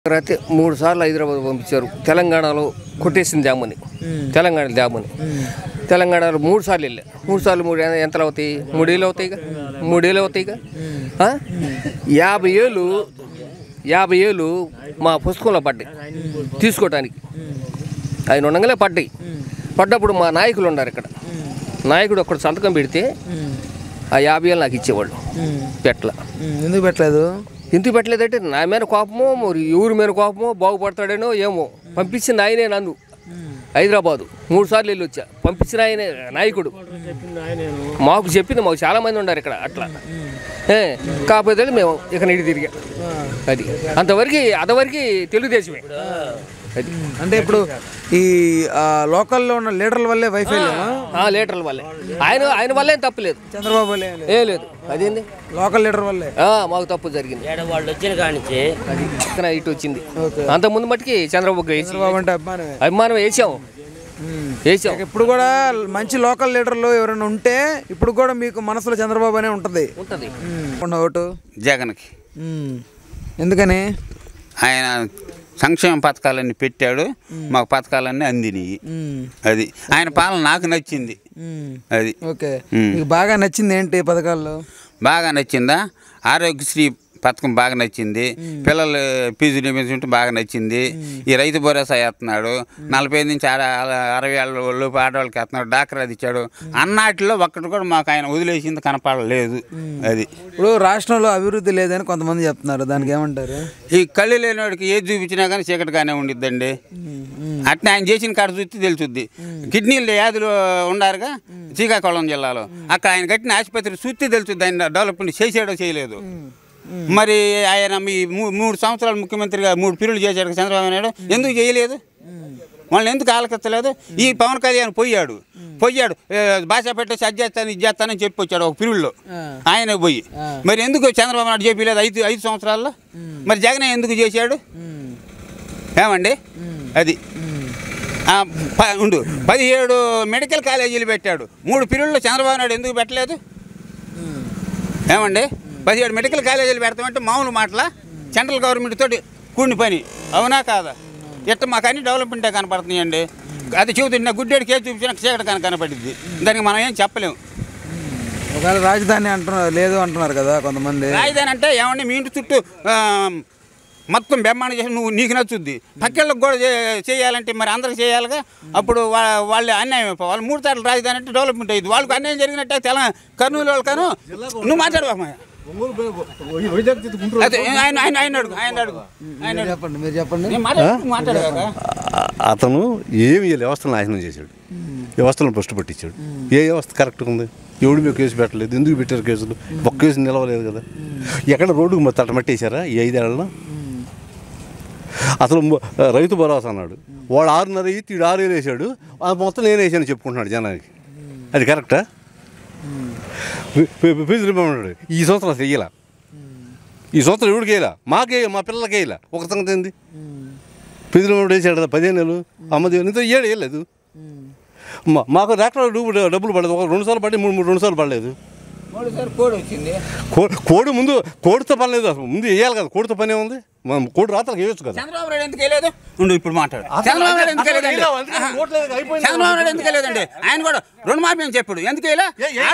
అయితే మూడు సార్లు హైదరాబాద్ పంపించారు తెలంగాణలో కొట్టేసింది డ్యాముని తెలంగాణ డ్యాముని తెలంగాణలో మూడు సార్లు వెళ్ళా మూడు సార్లు మూడు ఎంతలు అవుతాయి మూడేళ్ళు అవుతాయిగా మూడేళ్ళు అవుతాయిగా ఆ? యాభై ఏళ్ళు యాభై ఏళ్ళు మా పుస్తకంలో పడ్డాయి తీసుకోవటానికి ఆయన ఉండగానే పడ్డాయి పడ్డప్పుడు మా నాయకులు ఉన్నారు ఇక్కడ నాయకుడు ఒక్కడు సంతకం పెడితే ఆ యాభై ఏళ్ళు నాకు ఇచ్చేవాళ్ళు పెట్ల ఎందుకు పెట్టలేదు ఎందుకు పెట్టలేదంటే నా మీద కోపమో మరి ఎవరి మీద కోపమో బాగుపడతాడేనో ఏమో పంపించింది ఆయనే నన్ను హైదరాబాదు మూడు సార్లు వెళ్ళి వచ్చా పంపించిన ఆయనే నాయకుడు మాకు చెప్పింది మాకు చాలా మంది ఉన్నారు ఇక్కడ అట్లా ఏ, కాకపోతే మేము ఇక నీటి తిరిగా అది అంతవరకు అంతవరకు తెలుగుదేశమే అది అంటే ఇప్పుడు ఈ ఆ, లోకల్లో ఉన్న లీడర్ల వల్లే వైఫల్యమా ఆ లీటర్ల వల్లే ఆయన ఆయన వల్లే తప్పలేదు చంద్రబాబు వల్లే ఏం లేదు. ఏ లేదు అదేంది లోకల్ లీడర్ వల్లే ఆ, మాకు తప్పు జరిగింది ఏడ వాళ్ళు వచ్చిన కానించి అది పక్కన ఇటు వచ్చింది ఓకే. అంతకుముందు మట్టుకి చంద్రబాబు వేసి చంద్రబాబు అంటే అభిమానమే అభిమానం వేసాం ఉమ్. వేసాం ఇప్పుడు కూడా మంచి లోకల్ లీడర్లు ఎవరైనా ఉంటే ఇప్పుడు కూడా మీకు మనసులో చంద్రబాబు అనే ఉంటుంది ఉంటుంది ఉన్న ఓటు జగన్కి ఉమ్. ఎందుకని ఆయన సంక్షేమ పథకాలన్నీ పెట్టాడు మాకు పథకాలన్నీ అందినాయి ఉమ్. అది ఆయన పాలన నాకు నచ్చింది ఉమ్. అది ఓకే ఉమ్. మీకు బాగా నచ్చింది ఏంటి పథకాల్లో బాగా నచ్చిందా ఆరోగ్యశ్రీ పథకం బాగా నచ్చింది పిల్లలు ఫీజు రిమెంట్ బాగా నచ్చింది ఈ రైతు భరోసా వేస్తున్నాడు నలభై ఐదు నుంచి అర- అర- అరవై ఏళ్ళ లోపు ఆడవాళ్ళకి వేస్తున్నాడు డాక్టర్ అది ఇచ్చాడు అన్నాటిలో ఒక్కటి కూడా మాకు ఆయన వదిలేసింది కనపడలేదు అది ఇప్పుడు రాష్ట్రంలో అభివృద్ధి లేదని కొంతమంది చెప్తున్నారు దానికి ఏమంటారు ఈ కళ్ళు లేనివాడికి ఏది చూపించినా కానీ చీకటిగానే ఉండిద్దండి అట్నే ఆయన చేసిన కాడ చూస్తే తెలుసుద్ది కిడ్నీలు వ్యాధులు ఉండారుగా శ్రీకాకుళం జిల్లాలో అక్కడ ఆయన కట్టిన ఆసుపత్రి చూస్తే తెలుసుద్ది ఆయన డెవలప్మెంట్ చేసాడో చేయలేదు మరి ఆయన మీ మూ- మూడు సంవత్సరాలు ముఖ్యమంత్రిగా మూడు పీరియడ్లు చేశాడు కదా చంద్రబాబు నాయుడు ఎందుకు చేయలేదు వాళ్ళని ఎందుకు ఆలకెత్తలేదు ఈ పవన్ కళ్యాణ్ పోయాడు పోయాడు ఏ, భాష పెట్టేసి అది చేస్తాను ఇది చేస్తానని చెప్పి వచ్చాడు ఒక పీరియడ్లో ఆయన పోయి మరి ఎందుకు చంద్రబాబు నాయుడు చెప్పలేదు ఐదు ఐదు సంవత్సరాల్లో మరి జగన్ ఎందుకు చేశాడు ఏమండి అది ఆ, ప- ఉండు పదిహేడు మెడికల్ కాలేజీలు పెట్టాడు మూడు పీరియడ్లో చంద్రబాబు నాయుడు ఎందుకు పెట్టలేదు ఏమండి పదిహేడు మెడికల్ కాలేజీలు పెడతామంటే మామూలు మాటల సెంట్రల్ గవర్నమెంట్ తోటి కూడిన పని అవునా కాదా ఇట్ట మాకు అన్ని డెవలప్మెంటే కనపడుతున్నాయండి అది చూపుతున్నా గుడ్డేడు కేసు చూపించిన చీకటి కనుక కనపడింది దానికి మనం ఏం చెప్పలేము ఒకవేళ రాజధాని అంటున్నారు లేదు అంటున్నారు కదా కొంతమంది రాజధాని అంటే ఏమండి మీ ఇంటి చుట్టూ ఆ, మొత్తం బ్రహ్మాండ చేసి నువ్వు నీకు నచ్చుద్ది పక్కెళ్ళకి కూడా చే- చేయాలంటే మరి అందరికి చేయాలిగా అప్పుడు వా- వాళ్ళు అన్యాయం అయిపోయి వాళ్ళు మూడు సార్లు రాజధాని అంటే డెవలప్మెంట్ అయ్యింది వాళ్ళకి అన్యాయం జరిగినట్టే తెలంగాణ కర్నూలు వాళ్ళకను నువ్వు మాట్లాడబామయ్య అదే ఆయన ఆయన ఆయన అడుగు ఆయన అడుగు ఆయన మీరు అడుగు. చెప్పండి మీరు చెప్పండి నేను మాట్లాడు మాట్లాడగాక ఆ- అతను ఏమి ఈ వ్యవస్థను నాశనం చేశాడు వ్యవస్థలను భ్రష్టు పట్టించాడు ఏ వ్యవస్థ కరెక్ట్గా ఉంది ఎవడు మీకు కేసు పెట్టలేదు ఎందుకు పెట్టారు కేసులు ఒక్క కేసు నిలవలేదు కదా ఎక్కడ రోడ్డుకు మొత్తం తట్టమట్టేశారా ఈ ఐదేళ్లలో అసలు మొ- రైతు భరోసా అన్నాడు వాడు ఆరున్నర అయ్యి తీడు ఆరు వేలు వేసాడు అది మొత్తం నేను వేసాను చెప్పుకుంటున్నాడు జనానికి అది కరెక్టా ఫీ- ఫీ- ఫీజు రిమెంబర్ ఈ సంవత్సరం అసలు వేయాల ఈ సంవత్సరం ఎవడికి వేయాల మాకే మా పిల్లలకి వేయాల ఒక సంగతి ఏంది ఫీజు రిమెంబర్ వేసాడు కదా పదిహేను నెలలు అమ్మది ఇంత ఏడు వేయలేదు మా- మాకు డాక్టర్ డబ్బు డబ్బులు పడలేదు ఒక రెండు సార్లు పడి మూడు మూడు రెండు సార్లు పడలేదు మూడుసారి కోడి వచ్చింది కో కోడి ముందు కోడితో పని లేదు అసలు ముందు వేయాలి కదా కోడితో పనే ఉంది మనం కోడి రాత్రికి వేయొచ్చు కదా చంద్రబాబు నాయుడు ఎందుకు వెళ్ళలేదు ఉండు ఇప్పుడు మాట్లాడు చంద్రబాబు నాయుడు ఎందుకు వెళ్ళలేదండి చంద్రబాబు నాయుడు ఎందుకు వెళ్ళలేదండి ఆయన కూడా రుణమాఫీ అని చెప్పాడు ఎందుకు వెళ్ళా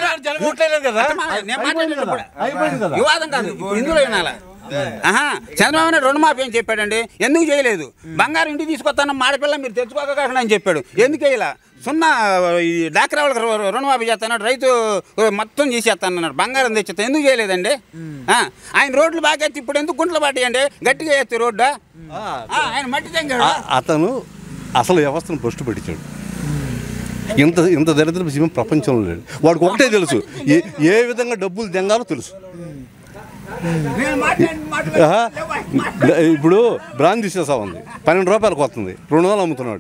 నేను మాట్లాడేటప్పుడు వివాదం కాదు ఇప్పుడు ఇందులో వినాలా ఆహా చంద్రబాబు నాయుడు రుణమాఫీ అని చెప్పాడండి ఎందుకు చేయలేదు బంగారం ఇంటికి తీసుకొస్తాను మాడపిల్ల మీరు తెచ్చుకోకుండా అని చెప్పాడు ఎందుకు వేయలా సున్నా ఈ డాక్రా వాళ్ళకి రు- రుణమాఫీ చేస్తాడు రైతు మొత్తం చేసేస్తానన్నాడు బంగారం తెచ్చేస్తా ఎందుకు చేయలేదండి ఆ, ఆయన రోడ్లు బాగా ఎత్తి ఇప్పుడు ఎందుకు గుంటలు పట్టియండి గట్టిగా ఎత్తి రోడ్డు ఆ, ఆయన మట్టి తెంగాడు ఆ- అతను అసలు వ్యవస్థను భ్రష్టు పట్టించాడు ఇంత ఇంత దరిద్రపు జీవం ప్రపంచంలో లేడు వాడికి ఒకటే తెలుసు ఏ ఏ విధంగా డబ్బులు తెంగాలో తెలుసు ఆహా, ఇప్పుడు బ్రాంతి సీసా ఉంది పన్నెండు రూపాయలకు వస్తుంది రెండు వందలు అమ్ముతున్నాడు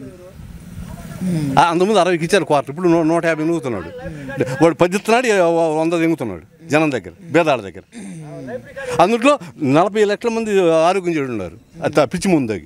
ఆ, అంతకుముందు అరవైకి ఇచ్చారు క్వార్టర్ ఇప్పుడు నూ- నూట యాభై నూగుతున్నాడు వాడు పద్దెత్తున్నాడు వంద దింగుతున్నాడు జనం దగ్గర బేదాళ్ళ దగ్గర అందుట్లో నలభై లక్షల మంది ఆరోగ్యం చెడు ఉన్నారు అది పిచ్చి ముందు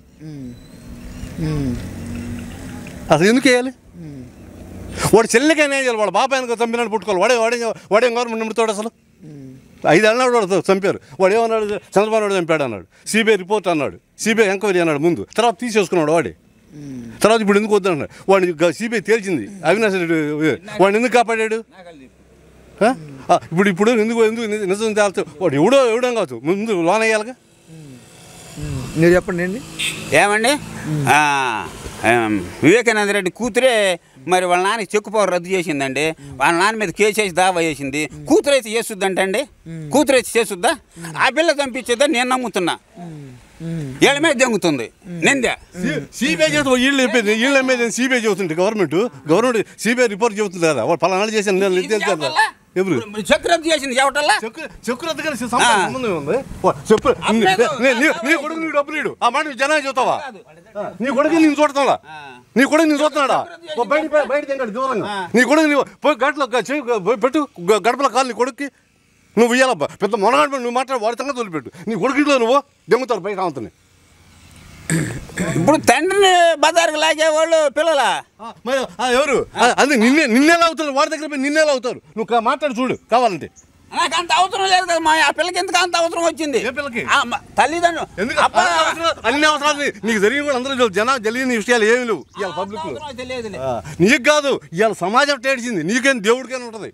అసలు ఎందుకు వేయాలి వాడు చెల్లెకైనా వేయాలి వాడు బాబాయ్ చంపినాడు పుట్టుకోవాలి వాడే వాడే వాడే గవర్నమెంట్ నమ్ముతాడు అసలు ఐదేళ్ళ నాడు వాడు చంపారు వాడు ఏమన్నాడు చంద్రబాబు నాయుడు చంపాడు అన్నాడు సిబిఐ రిపోర్ట్ అన్నాడు సిబిఐ ఎంక్వైరీ అన్నాడు ముందు తర్వాత తీసేసుకున్నాడు వాడే తర్వాత ఇప్పుడు ఎందుకు వద్దన్నాడు వాడిని సిబిఐ తేల్చింది అవినాష్ రెడ్డి వాడిని ఎందుకు కాపాడాడు ఆ? ఆ, ఇప్పుడు ఇప్పుడు ఎందుకు ఎందుకు ని- నిజం తేల్చు వాడు ఎవడో ఎవడో కావచ్చు ముందు లోన్ అయ్యాలిగా మీరు చెప్పండి అండి ఏమండి ఆ, ఏం, వివేకానంద రెడ్డి కూతురే మరి వాళ్ళ నాన్నకి చెక్కు పవర్ రద్దు చేసిందండి వాళ్ళ నాన్న మీద కేసు వేసి దావా చేసింది కూతురు అయితే చేస్తుందంట అండి కూతురు అయితే చేస్తుందా ఆ పిల్ల చంపించేదా నేను నమ్ముతున్నా వీళ్ళ మీద దెంగుతుంది నిందే సిబిఐ చేస్తే వీళ్ళు చెప్పేది వీళ్ళు అమ్మేది సిబిఐ చెబుతుంటే గవర్నమెంట్ గవర్నమెంట్ సిబిఐ రిపోర్ట్ చెబుతుంది కదా వాడు పలానా చేశాను నేను ఇది తెలుసు కదా. ఎవరు చెక్కు రద్దు చేసింది ఎవటల్లా చెక్కు చెక్కు రద్దు కలిసి సంబంధం ఏముంది? వా, చెప్పు నీ- నీ- నీ- నీ కొడుకు నీ డబ్బులు ఇడు ఆ మాట జనాన్ని చూస్తావా ఆ, నీ కొడుకు నేను చూడతాడా నీ కొడుకు నేను చూస్తున్నాడా ఓ బయట బయట- బయట తెంగాడు దూరంగా నీ కొడుకు నీవు పోయి గట్ల చెయ్యి పోయి పెట్టు గ- గడపల కాలు నీ కొడుక్కి నువ్వు ఇయ్యాలబ్బా పెద్ద మొనగాడు నువ్వు మాట్లాడి వాడి సంగతి వదిలిపెట్టు నీ కొడుకు ఇంట్లో నువ్వు దెంగుతారు బయట అవుతుంది ఇప్పుడు తండ్రిని బజార్కి లాగేవాళ్ళు పిల్లలా మరి ఆ, ఎవరు ఆ, అది నిన్నే నిన్నేలా అవుతారు వాడి దగ్గర పోయి నిన్నేలా అవుతారు నువ్వు కా- మాట్లాడి చూడు కావాలంటే నాకు అంత అవసరం లేదు కదా మా ఆ పిల్లకి ఎందుకు అంత అవసరం వచ్చింది ఏ పిల్లకి? ఆ, మ- తల్లిదండ్రులు ఎందుకు అబ్బా, అన్ని అవసరాలు- అన్ని అవసరాలు నీ- నీకు జరిగి కూడా అందరూ తెలుసు. జనాలు తెలియని విషయాలు ఏమి లేవు ఇవాళ పబ్లిక్ అవసరం తెలియదులే. నీకు కాదు ఇవాళ సమాజం టేడ్చింది నీకేం దేవుడికైనా ఉంటుంది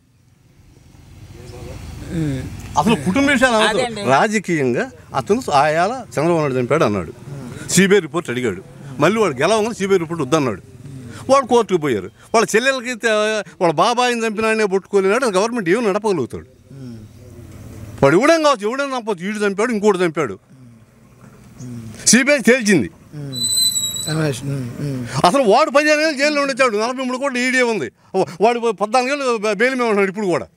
అసలు కుటుంబ విషయాలు అనవసరం. అదేండి. రాజకీయంగా అతను ఆయాల చంద్రబాబు నాయుడు చంపాడు అన్నాడు సిబిఐ రిపోర్ట్ అడిగాడు మళ్ళీ వాడు గెలవగానే సిబిఐ రిపోర్ట్ వద్దన్నాడు వాడు కోర్టుకు పోయారు వాళ్ళ చెల్లెలకి తే- వాళ్ళ బాబాయిని చంపినాడనే పట్టుకోలేనాడు గవర్నమెంట్ ఏమి నడపగలుగుతాడు వాడు ఎవడేం కావచ్చు ఎవడేం నమ్మచ్చు వీడు చంపాడు ఇంకోటి చంపాడు సిబిఐ తేల్చింది రమేష్ ఉమ్, ఉమ్. అసలు వాడు పదిహేను ఏళ్ళు జైల్లో ఉండొచ్చాడు నలభై మూడు కోట్లు ఈడీ ఉంది వాడు పద్నాలుగేళ్ళు బెయిల్ మీద ఉన్నాడు ఇప్పుడు కూడా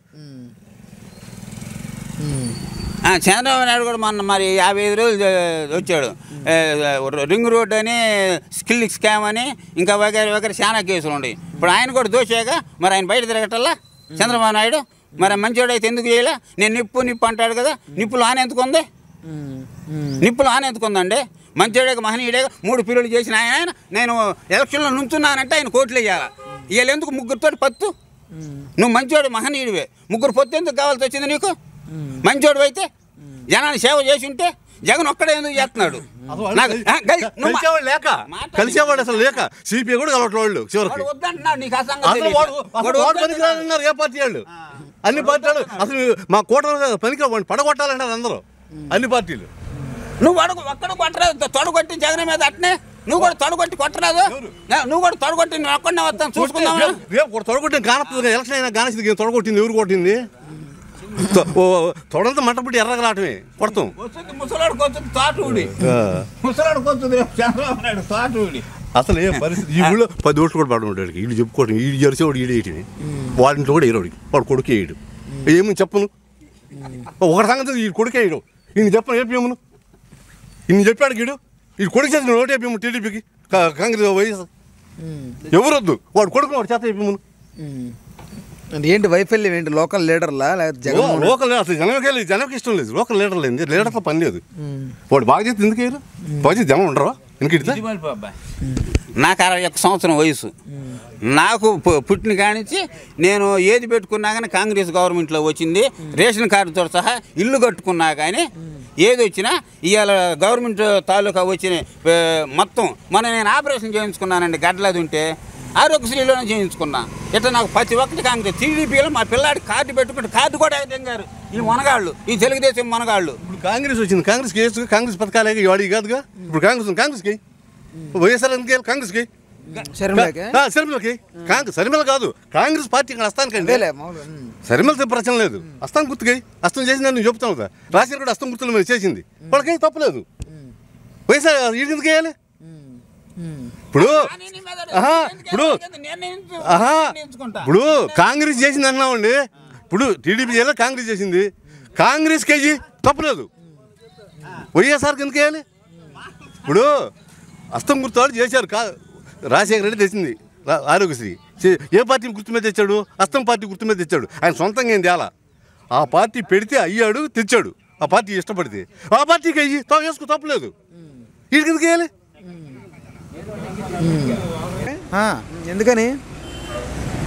ఆ, చంద్రబాబు నాయుడు కూడా మొన్న మరి యాభై ఐదు రోజులు జ- వచ్చాడు ఏ, రింగ్ రోడ్ అని స్కిల్ స్కామ్ అని ఇంకా వగేర వగేర చాలా కేసులు ఉన్నాయి ఇప్పుడు ఆయన కూడా దోషాక మరి ఆయన బయట తిరగటల్లా చంద్రబాబు నాయుడు మరి మంచివాడు అయితే ఎందుకు చేయలే నేను నిప్పు నిప్పు అంటాడు కదా నిప్పులు ఆన ఎందుకు ఉంది నిప్పులు ఆన ఎందుకు ఉందండి మంచివాడే మహనీయుడే మూడు పిల్లలు చేసిన ఆయన నేను ఎలక్షన్లో నుంచున్నానంటే ఆయన కోట్లు వేయాలి వీళ్ళు ఎందుకు ముగ్గురితో పత్తు నువ్వు మంచివాడు మహనీయుడివే ముగ్గురు పొత్తు ఎందుకు కావాల్సి వచ్చింది నీకు మంచోడు అయితే జనాన్ని సేవ చేసి ఉంటే జగన్ ఒక్కడే ఎందుకు చేస్తున్నాడు నాకు ఆ, గై- నువ్వు మా- కలిసేవాడు లేక మాట్లాడు. కలిసేవాడు అసలు లేక సిపిఐ కూడా కలవట్ల వాళ్ళు చివరికి వాడు వద్దంటున్నాడు నీకు ఆ సంగతి అసలు తెలీదు. వాడు వాడు అసలు వాడు వద్దంటున్నాడు. పనికిరాదన్నారు ఏ పార్టీ వాళ్ళు అన్ని పార్టీ వాళ్ళు అసలు మా కూటమి పనికి వాడిని పడగొట్టాలంటారు అందరూ అన్ని పార్టీలు నువ్వు అడుగు ఒక్కడ కొట్టరాదు తొడగొట్టి జగన్ మీద అట్నే నువ్వు కూడా తొడగొట్టి కొట్టరాదు నా- నువ్వు కూడా తొడగొట్టి నేను ఒక్కడే వస్తాను చూసుకుందామా రేపు- రేపు తొడగొట్టిన కానప్పుడు ఎలక్షన్ అయినా కానేసి తొడగొట్టింది ఎవరు కొట్టింది తొ- ఓ, తొడంతా మంటపట్టి ఎర్రగలాటమే కొడతాం వస్తుంది ముసలాడు కొస్తుంది తోటూడి ఆ. ముసలాడు కొస్తుంది రేపు చంద్రబాబు నాయుడు తోటూడి అసలు ఏ పరిస్థితి ఈ ఊళ్ళో పది ఓట్లు కూడా పడి ఉంటాడు వీళ్ళు చెప్పుకోవడం వీడు జరిసేవాడు ఈడు వేయటమే వాడింట్లో కూడా వేయడు వాడు కొడుకు వేయడు ఏమని చెప్పను ఒకటి సంగతి ఈ కొడుకు వేయడు ఈయన చెప్పను ఏపీఎమును ఈయన చెప్పాడు గీడు ఈ కొడుకు చేసిన ఓటు వేపేము టీడీపీకి కాంగ్రెస్ వైఎస్ ఎవరొద్దు వాడు కొడుకు వాడు చేత వేపేమును ఉమ్. అంటే ఏంటి వైఫల్యం ఏంటి లోకల్ లీడర్లా లేకపోతే జగన్ లోకల్ లీడర్ అసలు జనంకి వెళ్ళి జనంకి ఇష్టం లేదు లోకల్ లీడర్ లేదు లీడర్తో పని లేదు వాడు బాగా చేస్తే ఎందుకు వేయరు బాగా చేస్తే జనం ఉండరా ఎందుకు నాకు అరవై ఒక్క సంవత్సరం వయసు నాకు పు- పుట్టిన కానించి నేను ఏది పెట్టుకున్నా కానీ కాంగ్రెస్ గవర్నమెంట్లో వచ్చింది రేషన్ కార్డుతో సహా ఇల్లు కట్టుకున్నా కానీ ఏది వచ్చినా ఇవాళ గవర్నమెంట్ తాలూకా వచ్చిన ఏ, మొత్తం మొన్న నేను ఆపరేషన్ చేయించుకున్నానండి గడ్డలది ఉంటే ఆరోగ్యశ్రీలోనే చేయించుకున్నా ఇట్లా నాకు ప్రతి ఒక్కటి కాంగ్రెస్ టీడీపీలో మా పిల్లాడి కార్డు పెట్టుకుంటే కార్డు కూడా తెంగారు ఈ మనగాళ్ళు ఈ తెలుగుదేశం మనగాళ్ళు ఇప్పుడు కాంగ్రెస్ వచ్చింది కాంగ్రెస్ కేసు కాంగ్రెస్ పథకాలే వాడి కాదుగా ఇప్పుడు కాంగ్రెస్ ఉంది, కాంగ్రెస్కి వైఎస్ఆర్ ఎందుకు కాంగ్రెస్కి శర్మిలకే ఆ, శర్మిలకి కాంగ్రెస్ శర్మిల కాదు కాంగ్రెస్ పార్టీ ఇక్కడ అస్తానికండి అదేలే మామూలు ఉమ్. శర్మిలతో ప్రశ్న లేదు అస్తం గుర్తుకై అస్తం చేసింది నేను చెప్తాను కదా రాసిన కూడా అస్తం గుర్తులు మీద చేసింది వాళ్ళకి తప్పలేదు వైఎస్ఆర్ వీడికి ఎందుకు వేయాలి ఇప్పుడు ఆహా, ఇప్పుడు ఆహా ఇప్పుడు కాంగ్రెస్ చేసింది అన్నామండి ఇప్పుడు టీడీపీ చేయాలి కాంగ్రెస్ చేసింది కాంగ్రెస్ కేజీ తప్పలేదు వైఎస్ఆర్కి ఎందుకు వేయాలి ఇప్పుడు అస్తం గుర్తు చేశారు కా రాజశేఖర రెడ్డి తెచ్చింది రా- ఆరోగ్యశ్రీ చే- ఏ పార్టీ గుర్తు మీద తెచ్చాడు అస్తం పార్టీ గుర్తు మీద తెచ్చాడు ఆయన సొంతంగా ఏం తేలా ఆ పార్టీ పెడితే అయ్యాడు తెచ్చాడు ఆ పార్టీ ఇష్టపడితే ఆ పార్టీకి అయ్యి తా వేసుకో తప్పలేదు వీడికి ఎందుకు వేయాలి ఆ, ఎందుకని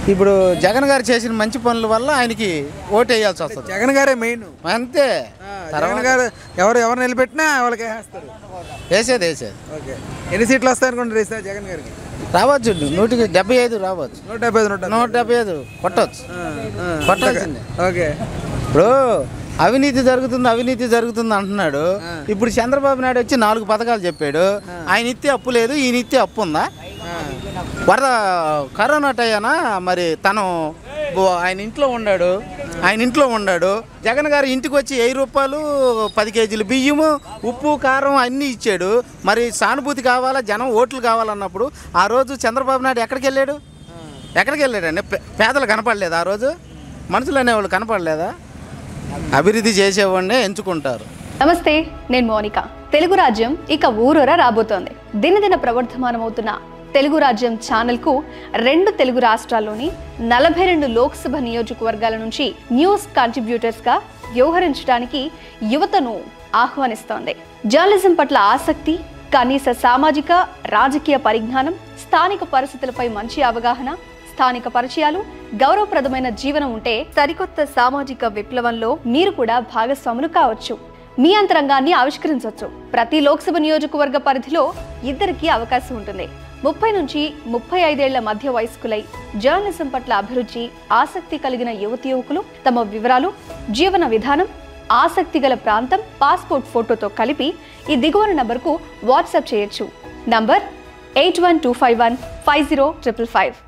ఇప్పుడు జగన్ గారు చేసిన మంచి పనుల వల్ల ఆయనకి ఓటు వేయాల్సి వస్తుంది జగన్ గారే మెయిన్ అంతే జగన్ గారు ఎవరు ఎవరు నిలబెట్టినా వాళ్ళకి వేస్తారు వేసేది వేసేది ఓకే ఎన్ని సీట్లు వస్తాయి అనుకుంటారు ఈసారి జగన్ గారికి రావచ్చు నూటికి డెబ్బై ఐదు రావచ్చు నూట డెబ్బై ఐదు నూట నూట డెబ్బై ఐదు కొట్టవచ్చు కొట్టాల్సిందే ఓకే ఇప్పుడు అవినీతి జరుగుతుంది అవినీతి జరుగుతుంది అంటున్నాడు ఇప్పుడు చంద్రబాబు నాయుడు వచ్చి నాలుగు పథకాలు చెప్పాడు ఆయన ఇస్తే అప్పు లేదు ఈయన ఇస్తే అప్పు ఉందా వరద కరోనా టైనా మరి తను బో- ఆయన ఇంట్లో ఉన్నాడు ఆయన ఇంట్లో ఉన్నాడు జగన్ గారు ఇంటికి వచ్చి వెయ్యి రూపాయలు పది కేజీలు బియ్యము ఉప్పు కారం అన్నీ ఇచ్చాడు మరి సానుభూతి కావాలా జనం ఓట్లు కావాలన్నప్పుడు ఆ రోజు చంద్రబాబు నాయుడు ఎక్కడికి వెళ్ళాడు ఎక్కడికి వెళ్ళాడండి పే- పేదలు కనపడలేదు ఆ రోజు మనుషులు అనేవాళ్ళు కనపడలేదా అభివృద్ధి చేసేవాడినే ఎంచుకుంటారు నమస్తే నేను మోనిక తెలుగు రాజ్యం ఇక ఊరూర రాబోతోంది దినదిన ప్రవర్ధమానమవుతున్న తెలుగు రాజ్యం ఛానల్కు రెండు తెలుగు రాష్ట్రాల్లోని నలభై రెండు లోక్సభ నియోజకవర్గాల నుంచి న్యూస్ కంట్రిబ్యూటర్స్గా వ్యవహరించడానికి యువతను ఆహ్వానిస్తోంది జర్నలిజం పట్ల ఆసక్తి కనీస సామాజిక రాజకీయ పరిజ్ఞానం స్థానిక పరిస్థితులపై మంచి అవగాహన స్థానిక పరిచయాలు గౌరవప్రదమైన జీవనం ఉంటే సరికొత్త సామాజిక విప్లవంలో మీరు కూడా భాగస్వాములు కావచ్చు మీ అంతరంగాన్ని ఆవిష్కరించవచ్చు ప్రతి లోక్సభ నియోజకవర్గ పరిధిలో ఇద్దరికి అవకాశం ఉంటుంది ముప్పై నుంచి ముప్పై ఐదేళ్ల మధ్య వయస్కులై జర్నలిజం పట్ల అభిరుచి ఆసక్తి కలిగిన యువతి యువకులు తమ వివరాలు జీవన విధానం ఆసక్తి గల ప్రాంతం పాస్పోర్ట్ ఫోటోతో కలిపి ఈ దిగువన నంబర్కు వాట్సాప్ చేయొచ్చు number eight one two five one five zero triple five